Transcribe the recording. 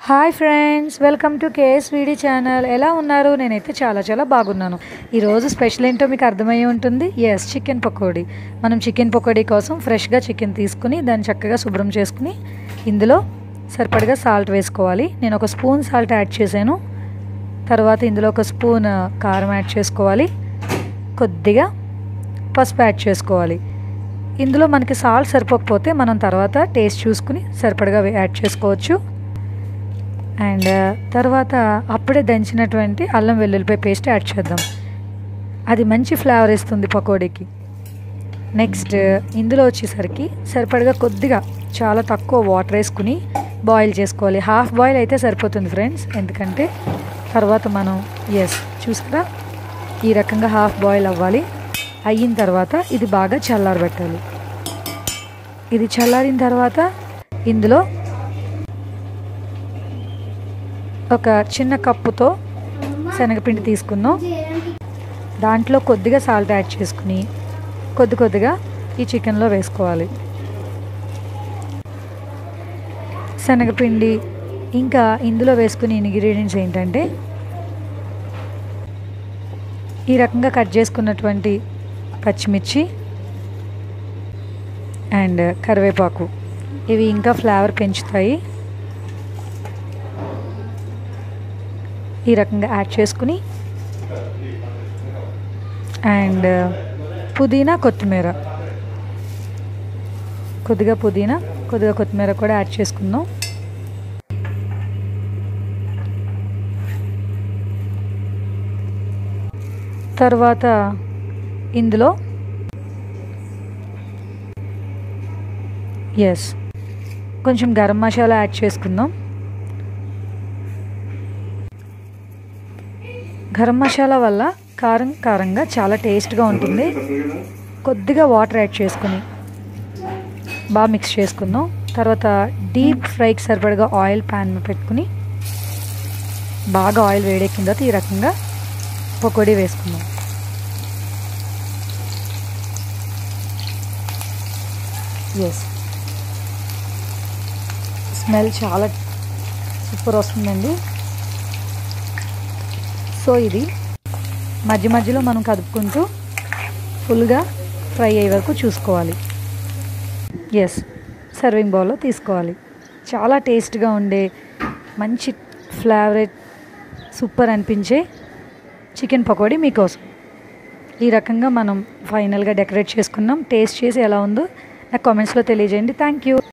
hi friends welcome to K S వీడి channel ఎలా ఉన్నారు నేనైతే చాలా చాలా బాగున్నాను ఈరోజు స్పెషల్ ఏంటో మీకు అర్థమయ్యే ఉంటుంది ఎస్ చికెన్ పకోడీ మనం చికెన్ పకోడీ కోసం ఫ్రెష్గా చికెన్ తీసుకుని దాన్ని చక్కగా శుభ్రం చేసుకుని ఇందులో సరిపడగా సాల్ట్ వేసుకోవాలి నేను ఒక స్పూన్ సాల్ట్ యాడ్ చేశాను తర్వాత ఇందులో ఒక స్పూన్ కారం యాడ్ చేసుకోవాలి కొద్దిగా పసుపు యాడ్ చేసుకోవాలి ఇందులో మనకి సాల్ట్ సరిపోకపోతే మనం తర్వాత టేస్ట్ చూసుకుని సరిపడగా యాడ్ చేసుకోవచ్చు అండ్ తర్వాత అప్పుడే దంచినటువంటి అల్లం వెల్లుల్లిపాయ పేస్ట్ యాడ్ చేద్దాం అది మంచి ఫ్లేవర్ ఇస్తుంది పకోడీకి నెక్స్ట్ ఇందులో వచ్చేసరికి సరిపడగా కొద్దిగా చాలా తక్కువ వాటర్ వేసుకుని బాయిల్ చేసుకోవాలి హాఫ్ బాయిల్ అయితే సరిపోతుంది ఫ్రెండ్స్ ఎందుకంటే తర్వాత మనం ఎస్ చూసారా ఈ రకంగా హాఫ్ బాయిల్ అవ్వాలి అయిన తర్వాత ఇది బాగా చల్లారబెట్టాలి ఇది చల్లారిన తర్వాత ఇందులో ఒక చిన్న కప్పుతో శనగపిండి తీసుకుందాం దాంట్లో కొద్దిగా సాల్ట్ యాడ్ చేసుకుని కొద్ది కొద్దిగా ఈ చికెన్లో వేసుకోవాలి శనగపిండి ఇంకా ఇందులో వేసుకునే ఇంగ్రీడియంట్స్ ఏంటంటే ఈ రకంగా కట్ చేసుకున్నటువంటి పచ్చిమిర్చి అండ్ కరివేపాకు ఇవి ఇంకా ఫ్లేవర్ పెంచుతాయి ఈ రకంగా యాడ్ చేసుకుని అండ్ పుదీనా కొత్తిమీర కొద్దిగా పుదీనా కొద్దిగా కొత్తిమీర కూడా యాడ్ చేసుకుందాం తర్వాత ఇందులో ఎస్ కొంచెం గరం మసాలా యాడ్ చేసుకుందాం గరం మసాలా వల్ల కారం కారంగా చాలా టేస్ట్గా ఉంటుంది కొద్దిగా వాటర్ యాడ్ చేసుకుని బాగా మిక్స్ చేసుకుందాం తర్వాత డీప్ ఫ్రైకి సరిపడగా ఆయిల్ ప్యాన్ పెట్టుకుని బాగా ఆయిల్ వేడెక్కిన తర్వాత ఈ రకంగా పకోడీ వేసుకుందాం ఎస్ స్మెల్ చాలా సూపర్ వస్తుందండి సో ఇది మధ్య మధ్యలో మనం కదుపుకుంటూ ఫుల్గా ఫ్రై అయ్యే వరకు చూసుకోవాలి ఎస్ సర్వింగ్ బౌల్లో తీసుకోవాలి చాలా టేస్ట్గా ఉండే మంచి ఫ్లేవరెట్ సూపర్ అనిపించే చికెన్ పకోడీ మీకోసం ఈ రకంగా మనం ఫైనల్గా డెకరేట్ చేసుకున్నాం టేస్ట్ చేసి ఎలా ఉందో నాకు కామెంట్స్లో తెలియజేయండి థ్యాంక్ యూ